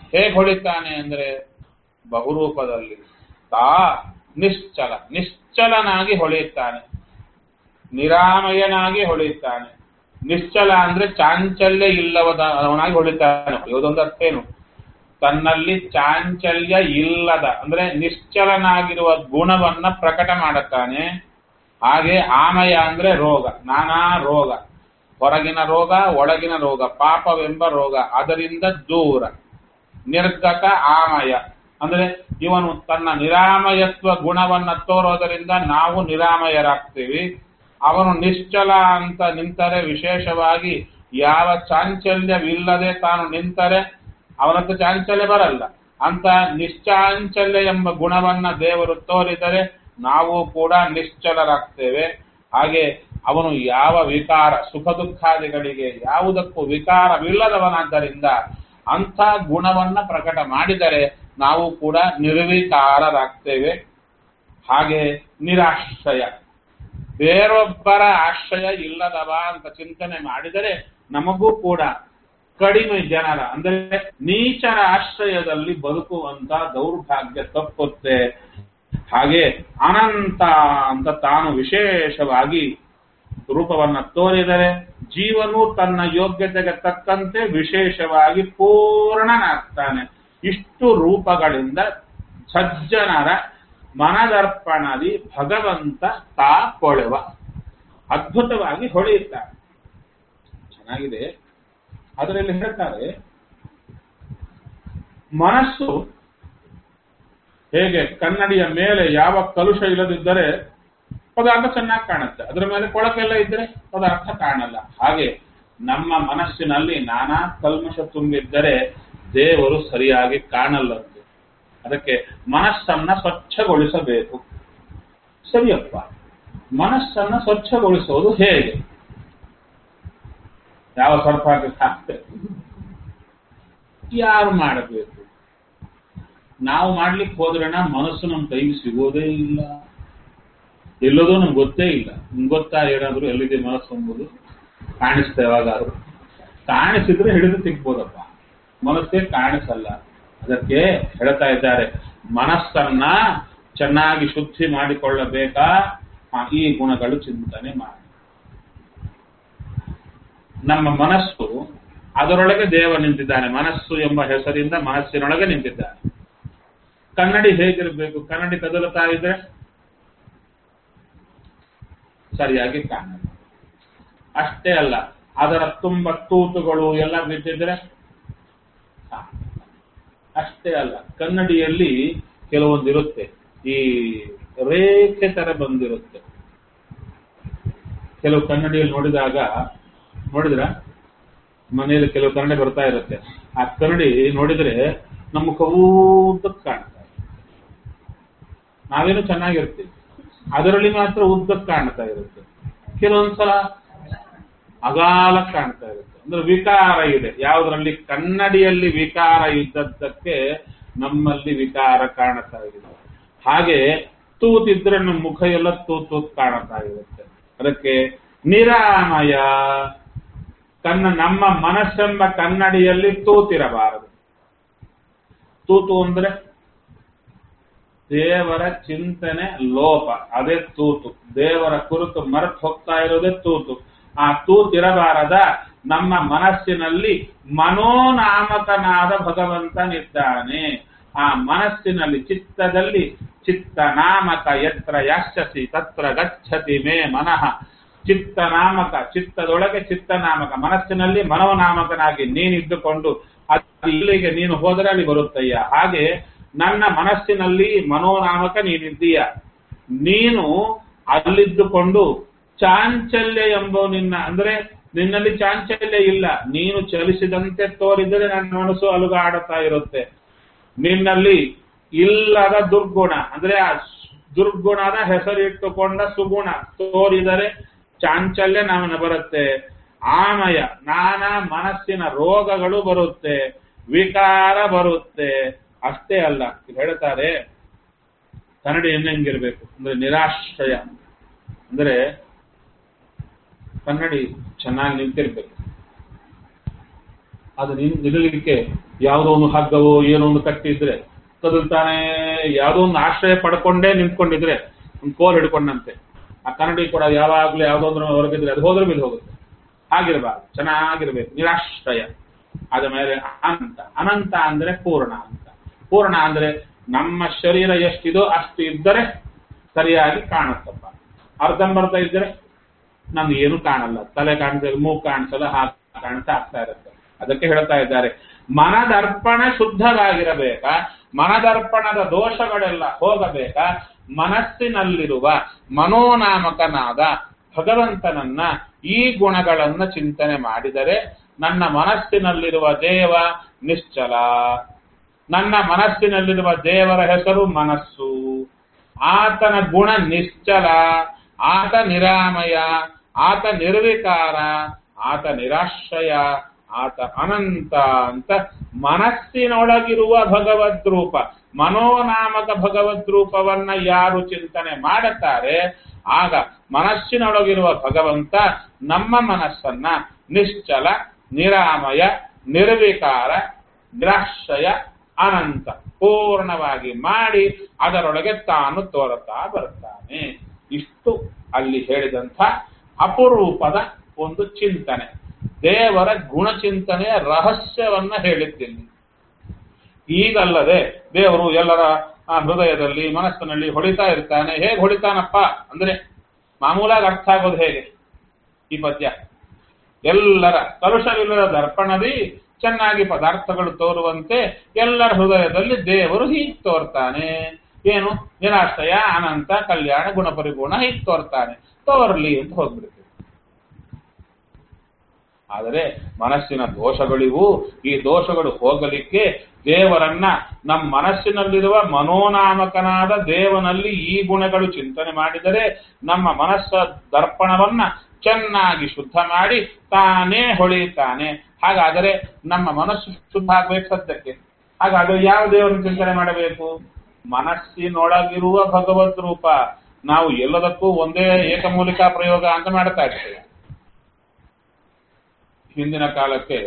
ಹೇಗೆ ಹೊಳಿತಾನೆ ಅಂದ್ರೆ ಬಹುರೂಪದಲ್ಲಿ ತಾ ನಿಶ್ಚಲ ನಿಶ್ಚಲನಾಗಿ ಹೊಳೆಯುತ್ತಾನೆ ನಿರಾಮಯನಾಗಿ ಹೊಳೆಯುತ್ತಾನೆ ನಿಶ್ಚಲ ಅಂದ್ರೆ ಚಾಂಚಲ್ಯ ಇಲ್ಲವದ ಅವನಾಗಿ ಹೊಳಿತಾನೆ ಇದೊಂದು ಅರ್ಥ ಏನು ತನ್ನಲ್ಲಿ ಚಾಂಚಲ್ಯ ಇಲ್ಲದ ಅಂದ್ರೆ ನಿಶ್ಚಲನಾಗಿರುವ ಗುಣವನ್ನ ಪ್ರಕಟ ಮಾಡುತ್ತಾನೆ ಹಾಗೆ ಆಮಯ ಅಂದ್ರೆ ರೋಗ ನಾನಾ ರೋಗ ಹೊರಗಿನ ರೋಗ ಒಳಗಿನ ರೋಗ ಪಾಪವೆಂಬ ರೋಗ ಅದರಿಂದ ದೂರ ನಿರ್ಗತ ಆಮಯ ಅಂದ್ರೆ ಇವನು ತನ್ನ ನಿರಾಮಯತ್ವ ಗುಣವನ್ನ ತೋರೋದರಿಂದ ನಾವು ನಿರಾಮಯರಾಗ್ತೀವಿ ಅವನು ನಿಶ್ಚಲ ಅಂತ ನಿಂತರೆ ವಿಶೇಷವಾಗಿ ಯಾವ ಚಾಂಚಲ್ಯವಿಲ್ಲದೆ ತಾನು ನಿಂತರೆ ಅವನತ್ರ ಚಾಂಚಲ್ಯ ಬರಲ್ಲ ಅಂತ ನಿಶ್ಚಾಂಚಲ್ಯ ಎಂಬ ಗುಣವನ್ನ ದೇವರು ತೋರಿದರೆ ನಾವು ಕೂಡ ನಿಶ್ಚಲರಾಗ್ತೇವೆ ಹಾಗೆ ಅವನು ಯಾವ ವಿಕಾರ ಸುಖ ದುಃಖಾದಿಗಳಿಗೆ ಯಾವುದಕ್ಕೂ ವಿಕಾರವಿಲ್ಲದವನಾದ್ದರಿಂದ ಅಂಥ ಗುಣವನ್ನ ಪ್ರಕಟ ಮಾಡಿದರೆ ನಾವು ಕೂಡ ನಿರ್ವಿಕಾರರಾಗ್ತೇವೆ ಹಾಗೆ ನಿರಾಶ್ರಯ ಬೇರೊಬ್ಬರ ಆಶ್ರಯ ಇಲ್ಲದವ ಅಂತ ಚಿಂತನೆ ಮಾಡಿದರೆ ನಮಗೂ ಕೂಡ ಕಡಿಮೆ ಜನರ ಅಂದರೆ ನೀಚರ ಆಶ್ರಯದಲ್ಲಿ ಬದುಕುವಂತ ದೌರ್ಭಾಗ್ಯ ತಪ್ಪುತ್ತೆ ಹಾಗೆ ಅನಂತ ಅಂತ ತಾನು ವಿಶೇಷವಾಗಿ ರೂಪವನ್ನ ತೋರಿದರೆ ಜೀವನು ತನ್ನ ಯೋಗ್ಯತೆಗೆ ತಕ್ಕಂತೆ ವಿಶೇಷವಾಗಿ ಪೂರ್ಣನಾಗ್ತಾನೆ ಇಷ್ಟು ರೂಪಗಳಿಂದ ಸಜ್ಜನರ ಮನದರ್ಪಣದಿ ಭಗವಂತ ತಾ ಕೊಳೆವ ಅದ್ಭುತವಾಗಿ ಹೊಳೆಯುತ್ತಾನೆ ಚೆನ್ನಾಗಿದೆ ಅದರಲ್ಲಿ ಹೇಳ್ತಾರೆ ಮನಸ್ಸು ಹೇಗೆ ಕನ್ನಡಿಯ ಮೇಲೆ ಯಾವ ಕಲುಷ ಇಲ್ಲದಿದ್ದರೆ ಪದಾರ್ಥ ಚೆನ್ನಾಗಿ ಕಾಣುತ್ತೆ ಅದರ ಮೇಲೆ ಕೊಳಕೆಲ್ಲ ಇದ್ರೆ ಪದಾರ್ಥ ಕಾಣಲ್ಲ ಹಾಗೆ ನಮ್ಮ ಮನಸ್ಸಿನಲ್ಲಿ ನಾನಾ ಕಲ್ಮಶ ತುಂಬಿದ್ದರೆ ದೇವರು ಸರಿಯಾಗಿ ಕಾಣಲ್ಲಂತೆ ಅದಕ್ಕೆ ಮನಸ್ಸನ್ನ ಸ್ವಚ್ಛಗೊಳಿಸಬೇಕು ಸರಿಯಪ್ಪ ಮನಸ್ಸನ್ನ ಸ್ವಚ್ಛಗೊಳಿಸೋದು ಹೇಗೆ ಯಾವ ಸ್ವಲ್ಪ ಹಾಕ್ತೇವೆ ಯಾರು ಮಾಡಬೇಕು ನಾವು ಮಾಡ್ಲಿಕ್ಕೆ ಹೋದ್ರೆ ಮನಸ್ಸು ನಮ್ಮ ಕೈಗೆ ಸಿಗೋದೇ ಇಲ್ಲ ಎಲ್ಲೋದೋ ನಮ್ಗೆ ಗೊತ್ತೇ ಇಲ್ಲ ನಿಮ್ಗೆ ಗೊತ್ತಾ ಏನಾದ್ರು ಎಲ್ಲಿದೆ ಮನಸ್ಸು ಎಂಬುದು ಕಾಣಿಸ್ತಾ ಯಾವಾಗಾದ್ರು ಕಾಣಿಸಿದ್ರೆ ಹಿಡಿದು ಸಿಗ್ಬೋದಪ್ಪ ಮನಸ್ಸೇ ಕಾಣಿಸಲ್ಲ ಅದಕ್ಕೆ ಹೇಳ್ತಾ ಇದ್ದಾರೆ ಮನಸ್ಸನ್ನ ಚೆನ್ನಾಗಿ ಶುದ್ಧಿ ಮಾಡಿಕೊಳ್ಳಬೇಕಾ ಆ, ಈ ಗುಣಗಳು ಚಿಂತನೆ ಮಾಡಿ ನಮ್ಮ ಮನಸ್ಸು ಅದರೊಳಗೆ ದೇವ ನಿಂತಿದ್ದಾನೆ ಮನಸ್ಸು ಎಂಬ ಹೆಸರಿಂದ ಮನಸ್ಸಿನೊಳಗೆ ನಿಂತಿದ್ದಾನೆ ಕನ್ನಡಿ ಹೇಗಿರಬೇಕು ಕನ್ನಡಿ ಕದಲುತ್ತಾ ಇದ್ರೆ ಸರಿಯಾಗಿ ಕಾಣಲ್ಲ ಅಷ್ಟೇ ಅಲ್ಲ ಅದರ ತುಂಬ ತೂತುಗಳು ಎಲ್ಲ ಬಿದ್ದಿದ್ರೆ ಸಾಕು. ಅಷ್ಟೇ ಅಲ್ಲ ಕನ್ನಡಿಯಲ್ಲಿ ಕೆಲವೊಂದಿರುತ್ತೆ ಈ ರೇಖೆ ತರ ಬಂದಿರುತ್ತೆ ಕೆಲವು ಕನ್ನಡಿಯಲ್ಲಿ ನೋಡಿದಾಗ ನೋಡಿದ್ರ ಮನೆಯಲ್ಲಿ ಕೆಲವು ಕನ್ನಡಿ ಬರ್ತಾ ಇರುತ್ತೆ ಆ ಕನ್ನಡಿ ನೋಡಿದ್ರೆ ನಮ್ಮ ಮುಖ ಉದ್ದಕ್ಕೆ ಕಾಣ್ತಾ ಇದೆ ನಾವೇನು ಚೆನ್ನಾಗಿರ್ತೀವಿ ಅದರಲ್ಲಿ ಮಾತ್ರ ಉದ್ದಕ್ಕೆ ಕಾಣ್ತಾ ಇರುತ್ತೆ ಕೆಲವೊಂದ್ಸಲ ಅಗಾಲಕ್ಕೆ ಕಾಣ್ತಾ ಇರುತ್ತೆ ಅಂದ್ರೆ ವಿಕಾರ ಇದೆ ಯಾವುದರಲ್ಲಿ ಕನ್ನಡಿಯಲ್ಲಿ ವಿಕಾರ ಇದ್ದದ್ದಕ್ಕೆ ನಮ್ಮಲ್ಲಿ ವಿಕಾರ ಕಾಣ್ತಾ ಇದೆ ಹಾಗೆ ತೂತಿದ್ರೆ ನಮ್ಮ ಮುಖ ಎಲ್ಲ ತೂತು ಕಾಣ್ತಾ ಇರುತ್ತೆ ಅದಕ್ಕೆ ನಿರಾಮಯ ಕನ್ನ ನಮ್ಮ ಮನಸ್ಸೆಂಬ ಕನ್ನಡಿಯಲ್ಲಿ ತೂತಿರಬಾರದು ತೂತು ಅಂದ್ರೆ ದೇವರ ಚಿಂತನೆ ಲೋಪ ಅದೇ ತೂತು ದೇವರ ಕುರಿತು ಮರೆತು ಹೋಗ್ತಾ ಇರೋದೇ ತೂತು ಆ ತೂತಿರಬಾರದ ನಮ್ಮ ಮನಸ್ಸಿನಲ್ಲಿ ಮನೋನಾಮಕನಾದ ಭಗವಂತನಿದ್ದಾನೆ ಆ ಮನಸ್ಸಿನಲ್ಲಿ ಚಿತ್ತದಲ್ಲಿ ಚಿತ್ತ ನಾಮಕ ಯತ್ರ ಯಾಶ್ಚಸಿ ತತ್ರ ಗಚ್ಚತಿ ಮೇ ಮನಃ ಚಿತ್ತ ನಾಮಕ ಚಿತ್ತದೊಳಗೆ ಚಿತ್ತ ನಾಮಕ ಮನಸ್ಸಿನಲ್ಲಿ ಮನೋನಾಮಕನಾಗಿ ನೀನಿದ್ದುಕೊಂಡು ಅದು ಇಲ್ಲಿಗೆ ನೀನು ಹೋದರೆ ಅಲ್ಲಿ ಬರುತ್ತಯ್ಯ ಹಾಗೆ ನನ್ನ ಮನಸ್ಸಿನಲ್ಲಿ ಮನೋನಾಮಕ ನೀನಿದ್ದೀಯ ನೀನು ಅಲ್ಲಿದ್ದುಕೊಂಡು ಚಾಂಚಲ್ಯ ಎಂಬ ನಿನ್ನ ಅಂದ್ರೆ ನಿನ್ನಲ್ಲಿ ಚಾಂಚಲ್ಯ ಇಲ್ಲ ನೀನು ಚಲಿಸಿದಂತೆ ತೋರಿದರೆ ನನ್ನ ಮನಸ್ಸು ಅಲುಗಾಡುತ್ತಾ ಇರುತ್ತೆ ನಿನ್ನಲ್ಲಿ ಇಲ್ಲದ ದುರ್ಗುಣ ಅಂದ್ರೆ ಆ ದುರ್ಗುಣದ ಹೆಸರಿಟ್ಟುಕೊಂಡ ಸುಗುಣ ತೋರಿದರೆ ಚಾಂಚಲ್ಯ ನಮನ ಬರುತ್ತೆ ಆಮಯ ನಾನಾ ಮನಸ್ಸಿನ ರೋಗಗಳು ಬರುತ್ತೆ ವಿಕಾರ ಬರುತ್ತೆ ಅಷ್ಟೇ ಅಲ್ಲ ಇಲ್ಲಿ ಹೇಳ್ತಾರೆ ಕನ್ನಡಿ ಹೆಂಗಿರ್ಬೇಕು ಅಂದ್ರೆ ನಿರಾಶ್ರಯ ಅಂದ್ರೆ ಕನ್ನಡಿ ಚೆನ್ನಾಗಿ ನಿಂತಿರ್ಬೇಕು ಅದು ನಿನ್ ನಿಲ್ಲಲಿಕ್ಕೆ ಯಾವುದೋ ಒಂದು ಹಗ್ಗವೋ ಏನೋ ಒಂದು ಕಟ್ಟಿದ್ರೆ ಕದಲ್ತಾನೆ ಯಾವುದೋ ಒಂದು ಆಶ್ರಯ ಪಡ್ಕೊಂಡೇ ನಿಂತ್ಕೊಂಡಿದ್ರೆ ಒಂದು ಕೋಲ್ ಹಿಡ್ಕೊಂಡಂತೆ ಆ ಕನ್ನಡಿ ಕೂಡ ಯಾವಾಗ್ಲೂ ಯಾವುದೋ ಒಂದು ಹೊರಗಿದ್ರೆ ಅದು ಹೋದ್ರೆ ಬಿದ್ದು ಹೋಗುತ್ತೆ ಹಾಗಿರಬಾರ್ದು ಚೆನ್ನಾಗಿರ್ಬೇಕು ನಿರಾಶ್ರಯ ಆದ ಮೇಲೆ ಅನಂತ ಅನಂತ ಅಂದ್ರೆ ಪೂರ್ಣ ಅಂತ ಪೂರ್ಣ ಅಂದ್ರೆ ನಮ್ಮ ಶರೀರ ಎಷ್ಟಿದೋ ಅಷ್ಟು ಇದ್ದರೆ ಸರಿಯಾಗಿ ಕಾಣುತ್ತಪ್ಪ ಅರ್ಧಂಬರ್ಧ ಇದ್ದರೆ ನಮ್ಗೆ ಏನು ಕಾಣಲ್ಲ ತಲೆ ಕಾಣಿಸಲ್ಲ ಮೂಗು ಕಾಣಿಸಲ್ಲ ಹಾಗೆ ಕಾಣಿಸ್ತಾ ಆಗ್ತಾ ಇರುತ್ತೆ ಅದಕ್ಕೆ ಹೇಳ್ತಾ ಇದ್ದಾರೆ ಮನದರ್ಪಣ ಶುದ್ಧವಾಗಿರಬೇಕಾ ಮನದರ್ಪಣದ ದೋಷಗಳೆಲ್ಲ ಹೋಗಬೇಕಾ ಮನಸ್ಸಿನಲ್ಲಿರುವ ಮನೋನಾಮಕನಾದ ಭಗವಂತನನ್ನ ಈ ಗುಣಗಳನ್ನ ಚಿಂತನೆ ಮಾಡಿದರೆ ನನ್ನ ಮನಸ್ಸಿನಲ್ಲಿರುವ ದೇವ ನಿಶ್ಚಲ ನನ್ನ ಮನಸ್ಸಿನಲ್ಲಿರುವ ದೇವರ ಹೆಸರು ಮನಸ್ಸು ಆತನ ಗುಣ ನಿಶ್ಚಲ ಆತ ನಿರಾಮಯ ಆತ ನಿರ್ವಿಕಾರ ಆತ ನಿರಾಶ್ರಯ ಆತ ಅನಂತ ಅಂತ ಮನಸ್ಸಿನೊಳಗಿರುವ ಭಗವದ್ರೂಪ ಮನೋನಾಮಕ ಭಗವದ್ರೂಪವನ್ನ ಯಾರು ಚಿಂತನೆ ಮಾಡುತ್ತಾರೆ ಆಗ ಮನಸ್ಸಿನೊಳಗಿರುವ ಭಗವಂತ ನಮ್ಮ ಮನಸ್ಸನ್ನ ನಿಶ್ಚಲ ನಿರಾಮಯ ನಿರ್ವಿಕಾರ ನಿರಾಶ್ರಯ ಅನಂತ ಪೂರ್ಣವಾಗಿ ಮಾಡಿ ಅದರೊಳಗೆ ತಾನು ತೋರುತ್ತಾ ಬರ್ತಾನೆ ಇಷ್ಟು ಅಲ್ಲಿ ಹೇಳಿದಂಥ ಅಪರೂಪದ ಒಂದು ಚಿಂತನೆ ದೇವರ ಗುಣಚಿಂತನೆಯ ರಹಸ್ಯವನ್ನ ಹೇಳಿದ್ದೀನಿ ಈಗಲ್ಲದೆ ದೇವರು ಎಲ್ಲರ ಆ, ಹೃದಯದಲ್ಲಿ ಮನಸ್ಸಿನಲ್ಲಿ ಹೊಳಿತಾ ಇರ್ತಾನೆ ಹೇಗೆ ಹೊಳಿತಾನಪ್ಪ ಅಂದ್ರೆ ಮಾಮೂಲಾಗಿ ಅರ್ಥ ಆಗೋದು ಹೇಗೆ ಈ ಪದ್ಯ ಎಲ್ಲರ ಕಲುಷವಿಲ್ಲದ ದರ್ಪಣದಿ ಚೆನ್ನಾಗಿ ಪದಾರ್ಥಗಳು ತೋರುವಂತೆ ಎಲ್ಲರ ಹೃದಯದಲ್ಲಿ ದೇವರು ಹೀಗೆ ತೋರ್ತಾನೆ ಏನು ನಿರಾಶ್ರಯ ಅನಂತ ಕಲ್ಯಾಣ ಗುಣಪರಿಪೂರ್ಣ ಹೀಗೆ ತೋರ್ತಾನೆ ತೋರ್ಲಿ ಅಂತ ಹೋಗ್ಬಿಡ್ತೀವಿ ಆದರೆ ಮನಸ್ಸಿನ ದೋಷಗಳಿವು ಈ ದೋಷಗಳು ಹೋಗಲಿಕ್ಕೆ ದೇವರನ್ನ ನಮ್ಮ ಮನಸ್ಸಿನಲ್ಲಿರುವ ಮನೋನಾಮಕನಾದ ದೇವನಲ್ಲಿ ಈ ಗುಣಗಳು ಚಿಂತನೆ ಮಾಡಿದರೆ ನಮ್ಮ ಮನಸ್ಸ ದರ್ಪಣವನ್ನ ಚೆನ್ನಾಗಿ ಶುದ್ಧ ಮಾಡಿ ತಾನೇ ಹೊಳೆಯುತ್ತಾನೆ ಹಾಗಾದರೆ ನಮ್ಮ ಮನಸ್ಸು ಶುದ್ಧ ಆಗ್ಬೇಕು ಸದ್ಯಕ್ಕೆ ಹಾಗಾದ್ರೆ ಯಾವ ದೇವರನ್ನು ಚಿಂತನೆ ಮಾಡಬೇಕು ಮನಸ್ಸಿನೊಳಗಿರುವ ಭಗವದ್ ರೂಪ ನಾವು ಎಲ್ಲದಕ್ಕೂ ಒಂದೇ ಏಕಮೂಲಿಕಾ ಪ್ರಯೋಗ ಅಂತ ಮಾಡ್ತಾ ಇರ್ತೇವೆ ಹಿಂದಿನ ಕಾಲಕ್ಕೆ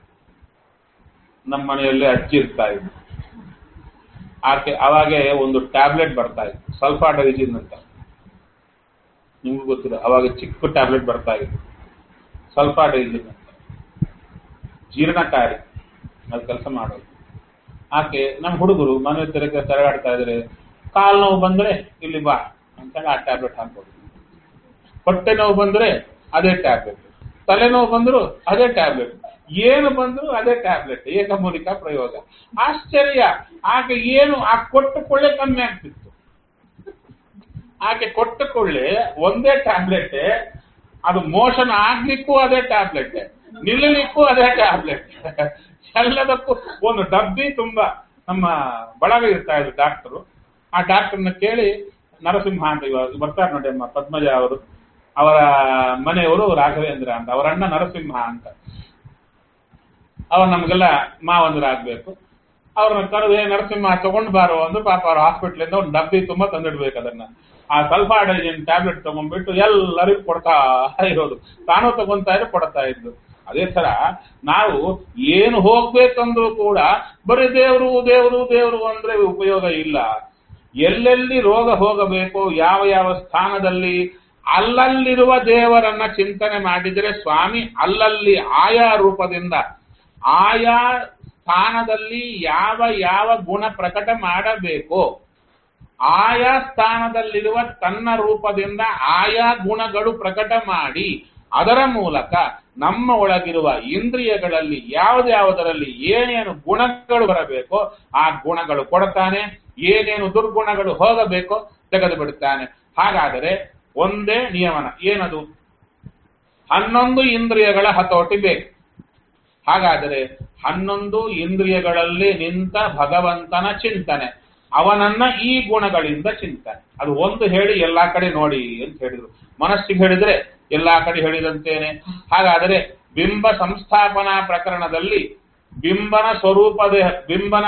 ನಮ್ಮ ಮನೆಯಲ್ಲಿ ಅಜ್ಜಿ ಇರ್ತಾ ಇದ್ರು ಆಕೆ ಅವಾಗೆ ಒಂದು ಟ್ಯಾಬ್ಲೆಟ್ ಬರ್ತಾ ಇತ್ತು ಸಲ್ಫಾ ಡೈಜಿನ್ ಅಂತ ನಿಮ್ಗೂ ಗೊತ್ತಿಲ್ಲ ಅವಾಗ ಚಿಕ್ಕ ಟ್ಯಾಬ್ಲೆಟ್ ಬರ್ತಾ ಇತ್ತು ಸಲ್ಫಾ ಡೈಜಿನ್ ಅಂತ ಜೀರ್ಣಕಾರಿ ಅದು ಕೆಲಸ ಮಾಡೋದು ಆಕೆ ನಮ್ಮ ಹುಡುಗರು ಮನೆ ತೆರೆಗೆ ತೆರಗಾಡ್ತಾ ಇದ್ರೆ ಕಾಲು ನೋವು ಬಂದ್ರೆ ಇಲ್ಲಿ ಬಾ ಅಂತೇಳಿ ಆ ಟ್ಯಾಬ್ಲೆಟ್ ಹಾಕ್ಬೋದು ಹೊಟ್ಟೆ ನೋವು ಬಂದ್ರೆ ಅದೇ ಟ್ಯಾಬ್ಲೆಟ್ ತಲೆನೋವು ಬಂದ್ರು ಅದೇ ಟ್ಯಾಬ್ಲೆಟ್ ಏನು ಬಂದ್ರು ಅದೇ ಟ್ಯಾಬ್ಲೆಟ್ ಏಕಮೂಲಿಕಾ ಪ್ರಯೋಗ ಆಶ್ಚರ್ಯ ಆಕೆ ಏನು ಆ ಕೊಟ್ಟ ಕೊಳ್ಳೆ ಕಮ್ಮಿ ಆಗ್ತಿತ್ತು ಆಕೆ ಕೊಟ್ಟ ಕೊಳ್ಳೆ ಒಂದೇ ಟ್ಯಾಬ್ಲೆಟ್ ಅದು ಮೋಷನ್ ಆಗ್ಲಿಕ್ಕೂ ಅದೇ ಟ್ಯಾಬ್ಲೆಟ್ ನಿಲ್ಲಲಿಕ್ಕೂ ಅದೇ ಟ್ಯಾಬ್ಲೆಟ್ ಎಲ್ಲದಕ್ಕೂ ಒಂದು ಡಬ್ಬಿ ತುಂಬಾ ನಮ್ಮ ಬಳಗ ಇರ್ತಾ ಇದ್ರು ಡಾಕ್ಟರು ಆ ಡಾಕ್ಟರ್ನ ಕೇಳಿ ನರಸಿಂಹ ಅಂತ ಇವಾಗ ಬರ್ತಾರೆ ನೋಡಿ ಅಮ್ಮ ಪದ್ಮಜ ಅವರು ಅವರ ಮನೆಯವರು ರಾಘವೇಂದ್ರ ಅಂತ ಅವರ ಅಣ್ಣ ನರಸಿಂಹ ಅಂತ ಅವ್ರು ನಮ್ಗೆಲ್ಲ ಮಾವಂದ್ರಾಗ್ಬೇಕು ಅವ್ರನ್ನ ಕರೆದು "ಏ ನರಸಿಂಹ ತಗೊಂಡ್ ಬಾರೋ ಅಂದ್ರೆ ಪಾಪ ಅವ್ರ ಹಾಸ್ಪಿಟ್ಲಿಂದ ಒಂದು ಡಬ್ಬಿ ತುಂಬಾ ತಂದಿಡ್ಬೇಕು ಅದನ್ನ ಆ ಸಲ್ಫಾಡೈಜಿನ್ ಟ್ಯಾಬ್ಲೆಟ್ ತಗೊಂಡ್ಬಿಟ್ಟು ಎಲ್ಲರಿಗೂ ಕೊಡ್ತಾ ಇರೋದು ತಾನು ತಗೊಂತಾ ಇದ್ರು ಕೊಡ್ತಾ ಇದ್ದು ಅದೇ ತರ ನಾವು ಏನು ಹೋಗ್ಬೇಕಂದ್ರೂ ಕೂಡ ಬರೀ ದೇವರು ದೇವರು ದೇವರು ಅಂದ್ರೆ ಉಪಯೋಗ ಇಲ್ಲ ಎಲ್ಲೆಲ್ಲಿ ರೋಗ ಹೋಗಬೇಕು ಯಾವ ಯಾವ ಸ್ಥಾನದಲ್ಲಿ ಅಲ್ಲಲ್ಲಿರುವ ದೇವರನ್ನ ಚಿಂತನೆ ಮಾಡಿದರೆ ಸ್ವಾಮಿ ಅಲ್ಲಲ್ಲಿ ಆಯಾ ರೂಪದಿಂದ ಆಯಾ ಸ್ಥಾನದಲ್ಲಿ ಯಾವ ಯಾವ ಗುಣ ಪ್ರಕಟ ಮಾಡಬೇಕು ಆಯಾ ಸ್ಥಾನದಲ್ಲಿರುವ ತನ್ನ ರೂಪದಿಂದ ಆಯಾ ಗುಣಗಳು ಪ್ರಕಟ ಮಾಡಿ ಅದರ ಮೂಲಕ ನಮ್ಮ ಒಳಗಿರುವ ಇಂದ್ರಿಯಗಳಲ್ಲಿ ಯಾವುದ್ಯಾವುದರಲ್ಲಿ ಏನೇನು ಗುಣಗಳು ಬರಬೇಕೋ ಆ ಗುಣಗಳು ಕೊಡ್ತಾನೆ ಏನೇನು ದುರ್ಗುಣಗಳು ಹೋಗಬೇಕೋ ತೆಗೆದು ಬಿಡುತ್ತಾನೆ ಹಾಗಾದರೆ ಒಂದೇ ನಿಯಮನ ಏನದು ಹನ್ನೊಂದು ಇಂದ್ರಿಯಗಳ ಹತೋಟಿ ಬೇಕು ಹಾಗಾದರೆ ಹನ್ನೊಂದು ಇಂದ್ರಿಯಗಳಲ್ಲಿ ನಿಂತ ಭಗವಂತನ ಚಿಂತನೆ ಅವನನ್ನ ಈ ಗುಣಗಳಿಂದ ಚಿಂತನೆ ಅದು ಒಂದು ಹೇಳಿ ಎಲ್ಲಾ ಕಡೆ ನೋಡಿ ಅಂತ ಹೇಳಿದ್ರು ಮನಸ್ಸಿಗೆ ಹೇಳಿದ್ರೆ ಎಲ್ಲಾ ಕಡೆ ಹೇಳಿದಂತೇನೆ ಹಾಗಾದರೆ ಬಿಂಬ ಸಂಸ್ಥಾಪನಾ ಪ್ರಕರಣದಲ್ಲಿ ಬಿಂಬನ ಸ್ವರೂಪದ ಬಿಂಬನ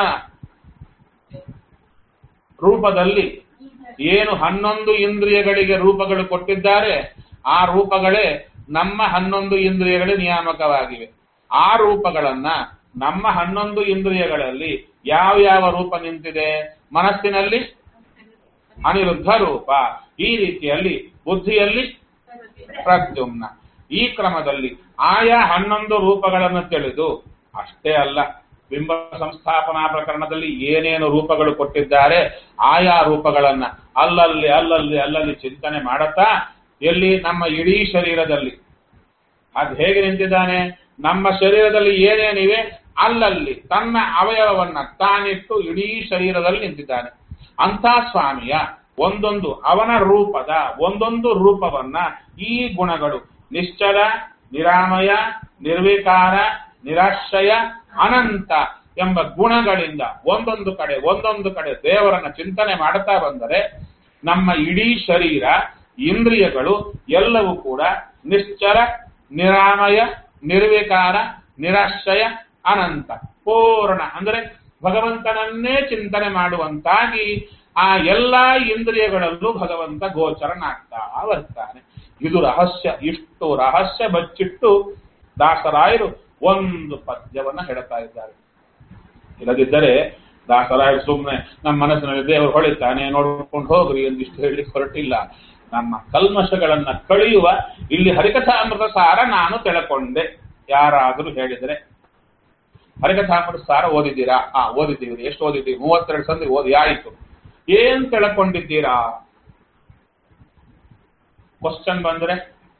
ರೂಪದಲ್ಲಿ ಏನು ಹನ್ನೊಂದು ಇಂದ್ರಿಯಗಳಿಗೆ ರೂಪಗಳು ಕೊಟ್ಟಿದ್ದಾರೆ ಆ ರೂಪಗಳೇ ನಮ್ಮ ಹನ್ನೊಂದು ಇಂದ್ರಿಯಗಳೇ ನಿಯಾಮಕವಾಗಿವೆ ಆ ರೂಪಗಳನ್ನ ನಮ್ಮ ಹನ್ನೊಂದು ಇಂದ್ರಿಯಗಳಲ್ಲಿ ಯಾವ ಯಾವ ರೂಪ ನಿಂತಿದೆ ಮನಸ್ಸಿನಲ್ಲಿ ಅನಿರುದ್ಧ ರೂಪ ಈ ರೀತಿಯಲ್ಲಿ ಬುದ್ಧಿಯಲ್ಲಿ ಪ್ರದ್ಯುಮ್ನ ಈ ಕ್ರಮದಲ್ಲಿ ಆಯಾ ಹನ್ನೊಂದು ರೂಪಗಳನ್ನು ತಿಳಿದು ಅಷ್ಟೇ ಅಲ್ಲ ಬಿಂಬ ಸಂಸ್ಥಾಪನಾ ಪ್ರಕರಣದಲ್ಲಿ ಏನೇನು ರೂಪಗಳು ಕೊಟ್ಟಿದ್ದಾರೆ ಆಯಾ ರೂಪಗಳನ್ನ ಅಲ್ಲಲ್ಲಿ ಅಲ್ಲಲ್ಲಿ ಅಲ್ಲಲ್ಲಿ ಚಿಂತನೆ ಮಾಡುತ್ತಾ ಎಲ್ಲಿ ನಮ್ಮ ಇಡೀ ಶರೀರದಲ್ಲಿ ಅದು ಹೇಗೆ ನಿಂತಿದ್ದಾನೆ ನಮ್ಮ ಶರೀರದಲ್ಲಿ ಏನೇನಿವೆ ಅಲ್ಲಲ್ಲಿ ತನ್ನ ಅವಯವವನ್ನ ತಾನಿಟ್ಟು ಇಡೀ ಶರೀರದಲ್ಲಿ ನಿಂತಿದ್ದಾನೆ ಅಂಥ ಸ್ವಾಮಿಯ ಒಂದೊಂದು ಅವನ ರೂಪದ ಒಂದೊಂದು ರೂಪವನ್ನ ಈ ಗುಣಗಳು ನಿಶ್ಚಲ ನಿರಾಮಯ ನಿರ್ವಿಕಾರ ನಿರಾಶ್ರಯ ಅನಂತ ಎಂಬ ಗುಣಗಳಿಂದ ಒಂದೊಂದು ಕಡೆ ಒಂದೊಂದು ಕಡೆ ದೇವರನ್ನ ಚಿಂತನೆ ಮಾಡುತ್ತಾ ಬಂದರೆ ನಮ್ಮ ಇಡೀ ಶರೀರ ಇಂದ್ರಿಯಗಳು ಎಲ್ಲವೂ ಕೂಡ ನಿಶ್ಚಲ ನಿರಾಮಯ ನಿರ್ವಿಕಾರ ನಿರಾಶ್ರಯ ಅನಂತ ಪೂರ್ಣ ಅಂದರೆ ಭಗವಂತನನ್ನೇ ಚಿಂತನೆ ಮಾಡುವಂತಾಗಿ ಆ ಎಲ್ಲಾ ಇಂದ್ರಿಯಗಳಲ್ಲೂ ಭಗವಂತ ಗೋಚರನಾಗ್ತಾ ಬರ್ತಾನೆ ಇದು ರಹಸ್ಯ ಇಷ್ಟು ರಹಸ್ಯ ಬಚ್ಚಿಟ್ಟು ದಾಸರಾಯರು ಒಂದು ಪದ್ಯವನ್ನ ಹೇಳ್ತಾ ಇದ್ದಾರೆ ಇಲ್ಲದಿದ್ದರೆ ದಾಸರಾಯರು ಸುಮ್ಮನೆ ನಮ್ಮ ಮನಸ್ಸಿನಲ್ಲಿ ದೇವರು ಹೊಳಿತಾನೆ ನೋಡ್ಕೊಂಡು ಹೋಗ್ರಿ ಎಂದಿಷ್ಟು ಹೇಳಿ ಹೊರಟಿಲ್ಲ ನಮ್ಮ ಕಲ್ಮಶಗಳನ್ನ ಕಳೆಯುವ ಇಲ್ಲಿ ಹರಿಕಥಾಮೃತ ಸಾರ ನಾನು ತಿಳ್ಕೊಂಡೆ ಯಾರಾದರೂ ಹೇಳಿದರೆ ಹರಿಕಥಾಮೃತ ಸಾರ ಓದಿದ್ದೀರಾ ಆ ಓದಿದ್ದೀವಿ ಎಷ್ಟು ಓದಿದ್ದೀವಿ ಮೂವತ್ತೆರಡು ಸಂದಿ ಓದಿ ಆಯಿತು ಏನ್ ತಿಳ್ಕೊಂಡಿದ್ದೀರಾ ಕ್ವಶನ್ ಬಂದ್ರೆ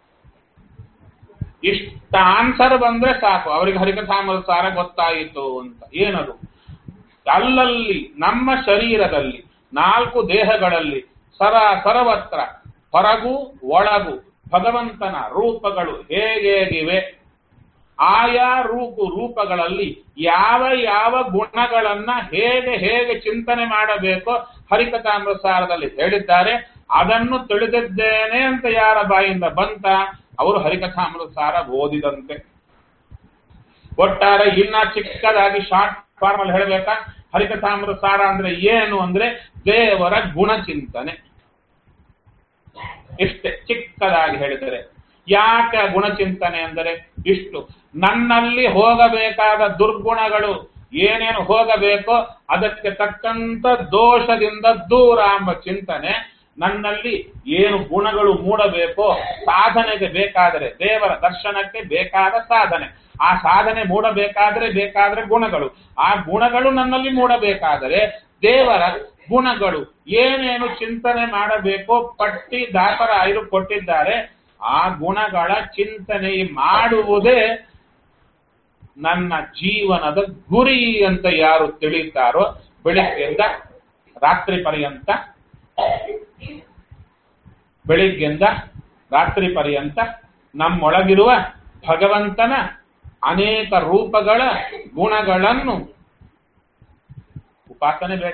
ಇಷ್ಟ ಆನ್ಸರ್ ಬಂದ್ರೆ ಸಾಕು ಅವರಿಗೆ ಹರಿಕಥಾಮೃತ ಸಾರ ಗೊತ್ತಾಯಿತು ಅಂತ ಏನದು ಅಲ್ಲಲ್ಲಿ ನಮ್ಮ ಶರೀರದಲ್ಲಿ ನಾಲ್ಕು ದೇಹಗಳಲ್ಲಿ ಸರ ಸರ್ವತ್ರ ಹೊರಗೂ ಒಳಗೂ ಭಗವಂತನ ರೂಪಗಳು ಹೇಗೇಗಿವೆ ಆಯಾ ರೂಪು ರೂಪಗಳಲ್ಲಿ ಯಾವ ಯಾವ ಗುಣಗಳನ್ನ ಹೇಗೆ ಹೇಗೆ ಚಿಂತನೆ ಮಾಡಬೇಕೋ ಹರಿಕಥಾಮೃತಸಾರದಲ್ಲಿ ಹೇಳಿದ್ದಾರೆ ಅದನ್ನು ತಿಳಿದಿದ್ದೇನೆ ಅಂತ ಯಾರ ಬಾಯಿಂದ ಬಂತ ಅವರು ಹರಿಕಥಾಮೃತಸಾರ ಓದಿದಂತೆ ಒಟ್ಟಾರೆ ಇನ್ನ ಚಿಕ್ಕದಾಗಿ ಶಾರ್ಟ್ ಫಾರ್ಮ್ ಅಲ್ಲಿ ಹೇಳಬೇಕಾ ಹರಿಕಥಾಮೃತ ಸಾರ ಅಂದ್ರೆ ಏನು ಅಂದ್ರೆ ದೇವರ ಗುಣಚಿಂತನೆ ಇಷ್ಟೇ ಚಿಕ್ಕದಾಗಿ ಹೇಳಿದರೆ ಯಾಕೆ ಗುಣಚಿಂತನೆ ಅಂದರೆ ಇಷ್ಟು ನನ್ನಲ್ಲಿ ಹೋಗಬೇಕಾದ ದುರ್ಗುಣಗಳು ಏನೇನು ಹೋಗಬೇಕೋ ಅದಕ್ಕೆ ತಕ್ಕಂತ ದೋಷದಿಂದ ದೂರ ಎಂಬ ಚಿಂತನೆ ನನ್ನಲ್ಲಿ ಏನು ಗುಣಗಳು ಮೂಡಬೇಕೋ ಸಾಧನೆಗೆ ಬೇಕಾದರೆ ದೇವರ ದರ್ಶನಕ್ಕೆ ಬೇಕಾದ ಸಾಧನೆ ಆ ಸಾಧನೆ ಮೂಡಬೇಕಾದರೆ ಬೇಕಾದರೆ ಗುಣಗಳು ಆ ಗುಣಗಳು ನನ್ನಲ್ಲಿ ಮೂಡಬೇಕಾದರೆ ದೇವರ ಗುಣಗಳು ಏನೇನು ಚಿಂತನೆ ಮಾಡಬೇಕೋ ಪಟ್ಟಿ ದಾಸರಾಯರು ಕೊಟ್ಟಿದ್ದಾರೆ ಆ ಗುಣಗಳ ಚಿಂತನೆ ಮಾಡುವುದೇ ನನ್ನ ಜೀವನದ ಗುರಿ ಅಂತ ಯಾರು ತಿಳಿತಾರೋ ಬೆಳಿಗ್ಗೆಯಿಂದ ರಾತ್ರಿ ಪರ್ಯಂತ ಬೆಳಿಗ್ಗೆಯಿಂದ ರಾತ್ರಿ ಪರ್ಯಂತ ನಮ್ಮೊಳಗಿರುವ ಭಗವಂತನ ಅನೇಕ ರೂಪಗಳ ಗುಣಗಳನ್ನು ಉಪಾಸನೆ ಬೇಡ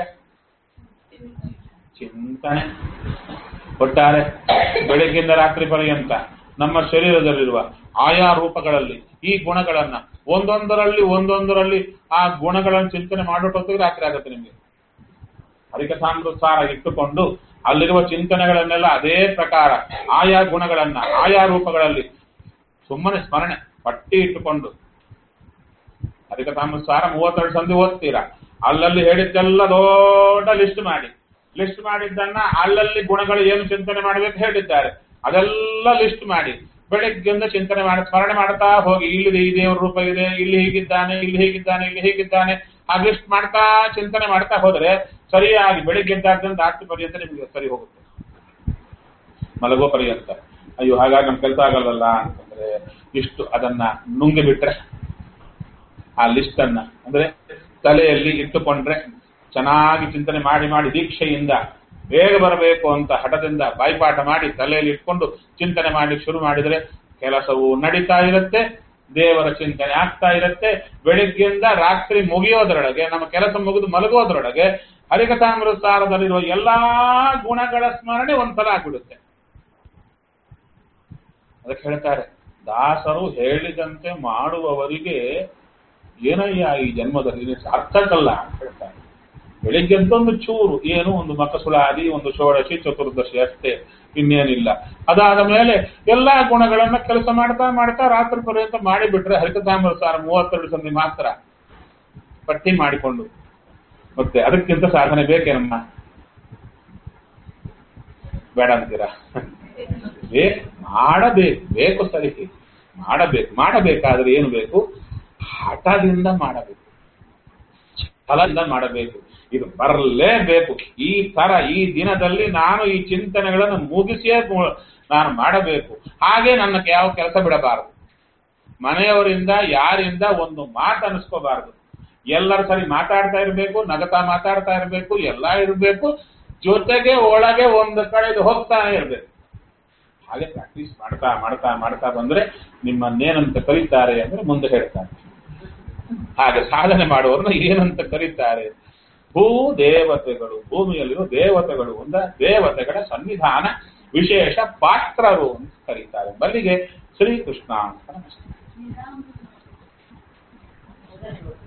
ಚಿಂತನೆ ಒಟ್ಟಾರೆ ಬೆಳಗ್ಗಿಂದ ರಾತ್ರಿ ಪರ್ಯಂತ ನಮ್ಮ ಶರೀರದಲ್ಲಿರುವ ಆಯಾ ರೂಪಗಳಲ್ಲಿ ಈ ಗುಣಗಳನ್ನ ಒಂದೊಂದರಲ್ಲಿ ಒಂದೊಂದರಲ್ಲಿ ಆ ಗುಣಗಳನ್ನು ಚಿಂತನೆ ಮಾಡೋಟೊತ್ತಿಗೆ ರಾತ್ರಿ ಆಗುತ್ತೆ ನಿಮಗೆ ಹರಿಕಥಾಮೃತ ಸಾರ ಇಟ್ಟುಕೊಂಡು ಅಲ್ಲಿರುವ ಚಿಂತನೆಗಳನ್ನೆಲ್ಲ ಅದೇ ಪ್ರಕಾರ ಆಯಾ ಗುಣಗಳನ್ನ ಆಯಾ ರೂಪಗಳಲ್ಲಿ ಸುಮ್ಮನೆ ಸ್ಮರಣೆ ಪಟ್ಟಿ ಇಟ್ಟುಕೊಂಡು ಹರಿಕಥಾಮೃತ ಸಾರ ಮೂವತ್ತೆರಡು ಸಂಧಿ ಓದ್ತೀರಾ ಅಲ್ಲಲ್ಲಿ ಹೇಳಿದ್ದೆಲ್ಲ ದೊಡ್ಡ ಲಿಸ್ಟ್ ಮಾಡಿ ಲಿಸ್ಟ್ ಮಾಡಿದ್ದನ್ನ ಅಲ್ಲಲ್ಲಿ ಗುಣಗಳು ಏನು ಚಿಂತನೆ ಮಾಡಬೇಕು ಹೇಳಿದ್ದಾರೆ ಅದೆಲ್ಲ ಲಿಸ್ಟ್ ಮಾಡಿ ಬೆಳಿಗ್ಗೆಯಿಂದ ಚಿಂತನೆ ಮಾಡಿ ಸ್ಮರಣೆ ಮಾಡ್ತಾ ಹೋಗಿ ಇಲ್ಲಿ ಈ ದೇವರ ರೂಪ ಇದೆ ಇಲ್ಲಿ ಹೀಗಿದ್ದಾನೆ ಇಲ್ಲಿ ಹೀಗಿದ್ದಾನೆ ಇಲ್ಲಿ ಹೀಗಿದ್ದಾನೆ ಆ ಲಿಸ್ಟ್ ಮಾಡ್ತಾ ಚಿಂತನೆ ಮಾಡ್ತಾ ಹೋದ್ರೆ ಸರಿಯಾಗಿ ಬೆಳಿಗ್ಗೆದ್ದಾದ್ರಿಂದ ರಾತ್ರಿ ಪರ್ಯಂತ ನಿಮಗೆ ಸರಿ ಹೋಗುತ್ತೆ ಮಲಗೋ ಪರ್ಯಂತ ಅಯ್ಯೋ ಹಾಗಾಗಿ ನಮ್ ಕೆಲಸ ಆಗಲ್ಲಲ್ಲ ಅಂತಂದ್ರೆ ಇಷ್ಟು ಅದನ್ನ ನುಂಗಿ ಬಿಟ್ರೆ ಆ ಲಿಸ್ಟ್ ಅನ್ನ ಅಂದ್ರೆ ತಲೆಯಲ್ಲಿ ಇಟ್ಟುಕೊಂಡ್ರೆ ಚೆನ್ನಾಗಿ ಚಿಂತನೆ ಮಾಡಿ ಮಾಡಿ ದೀಕ್ಷೆಯಿಂದ ಬೇಗ ಬರಬೇಕು ಅಂತ ಹಠದಿಂದ ಬಾಯ್ಪಾಠ ಮಾಡಿ ತಲೆಯಲ್ಲಿ ಇಟ್ಕೊಂಡು ಚಿಂತನೆ ಮಾಡಿ ಶುರು ಮಾಡಿದ್ರೆ ಕೆಲಸವು ನಡೀತಾ ಇರುತ್ತೆ ದೇವರ ಚಿಂತನೆ ಆಗ್ತಾ ಇರುತ್ತೆ ಬೆಳಿಗ್ಗೆಯಿಂದ ರಾತ್ರಿ ಮುಗಿಯೋದ್ರೊಳಗೆ ನಮ್ಮ ಕೆಲಸ ಮುಗಿದು ಮಲಗೋದ್ರೊಳಗೆ ಹರಿಕಥಾಮೃತ ಸಾರದಲ್ಲಿರುವ ಎಲ್ಲಾ ಗುಣಗಳ ಸ್ಮರಣೆ ಒಂದ್ಸಲ ಆಗ್ಬಿಡುತ್ತೆ ಅದಕ್ಕೆ ಹೇಳ್ತಾರೆ ದಾಸರು ಹೇಳಿದಂತೆ ಮಾಡುವವರಿಗೆ ಏನಯ್ಯ ಈ ಜನ್ಮದಲ್ಲಿ ಇದು ಸಾರ್ಥಕಲ್ಲ ಅಂತ ಹೇಳ್ತಾರೆ ಬೆಳಿಗ್ಗೆ ಅಂತ ಒಂದು ಚೂರು ಏನು ಒಂದು ಮಕಸುಳಾದಿ ಒಂದು ಷೋಡಶಿ ಚತುರ್ದಶಿ ಅಷ್ಟೇ ಇನ್ನೇನಿಲ್ಲ ಅದಾದ ಮೇಲೆ ಎಲ್ಲಾ ಗುಣಗಳನ್ನ ಕೆಲಸ ಮಾಡ್ತಾ ಮಾಡ್ತಾ ರಾತ್ರಿ ಪರ್ಯಂತ ಮಾಡಿಬಿಟ್ರೆ ಹರಿಕತಾಮೃತ ಸಾರ ಮೂವತ್ತೆರಡು ಸಂಧಿ ಮಾತ್ರ ಪಟ್ಟಿ ಮಾಡಿಕೊಂಡು ಮತ್ತೆ ಅದಕ್ಕಿಂತ ಸಾಧನೆ ಬೇಕೇನಮ್ಮ ಬೇಡ ಅಂತೀರಾ ಬೇಕು ಮಾಡಬೇಕು ಬೇಕು ಸರಿ ಮಾಡಬೇಕು ಮಾಡಬೇಕಾದ್ರೆ ಏನು ಬೇಕು ಹಠದಿಂದ ಮಾಡಬೇಕು ಛಲದಿಂದ ಮಾಡಬೇಕು ಇದು ಬರಲೇಬೇಕು ಈ ತರ ಈ ದಿನದಲ್ಲಿ ನಾನು ಈ ಚಿಂತನೆಗಳನ್ನು ಮುಗಿಸಿಯೇ ಮು- ನಾನು ಮಾಡಬೇಕು ಹಾಗೆ ನನ್ನ ಯಾವ ಕೆಲಸ ಬಿಡಬಾರದು ಮನೆಯವರಿಂದ ಯಾರಿಂದ ಒಂದು ಮಾತು ಅನಿಸ್ಕೋಬಾರದು ಎಲ್ಲರ ಸರಿ ಮಾತಾಡ್ತಾ ಇರಬೇಕು ನಗತಾ ಮಾತಾಡ್ತಾ ಇರಬೇಕು ಎಲ್ಲ ಇರಬೇಕು ಜೊತೆಗೆ ಒಳಗೆ ಒಂದು ಕಡೆ ಇದು ಹೋಗ್ತಾನೆ ಇರಬೇಕು ಹಾಗೆ ಪ್ರಾಕ್ಟೀಸ್ ಮಾಡ್ತಾ ಮಾಡ್ತಾ ಮಾಡ್ತಾ ಬಂದ್ರೆ ನಿಮ್ಮನ್ನೇನಂತ ಕರೀತಾರೆ ಅಂದ್ರೆ ಮುಂದೆ ಹೇಳ್ತಾರೆ ಹಾಗೆ ಸಾಧನೆ ಮಾಡುವವ್ರನ್ನ ಏನಂತ ಕರೀತಾರೆ ಭೂ ದೇವತೆಗಳು ಭೂಮಿಯಲ್ಲಿರುವ ದೇವತೆಗಳು ಅಂದ್ರೆ ದೇವತೆಗಳ ಸನ್ನಿಧಾನ ವಿಶೇಷ ಪಾತ್ರರು ಅಂತ ಕರೀತಾರೆ ಬಲ್ಲಿಗೆ ಶ್ರೀಕೃಷ್ಣ ಅಂತ ನಮಸ್ಕಾರ
ಶ್ರೀರಾಮ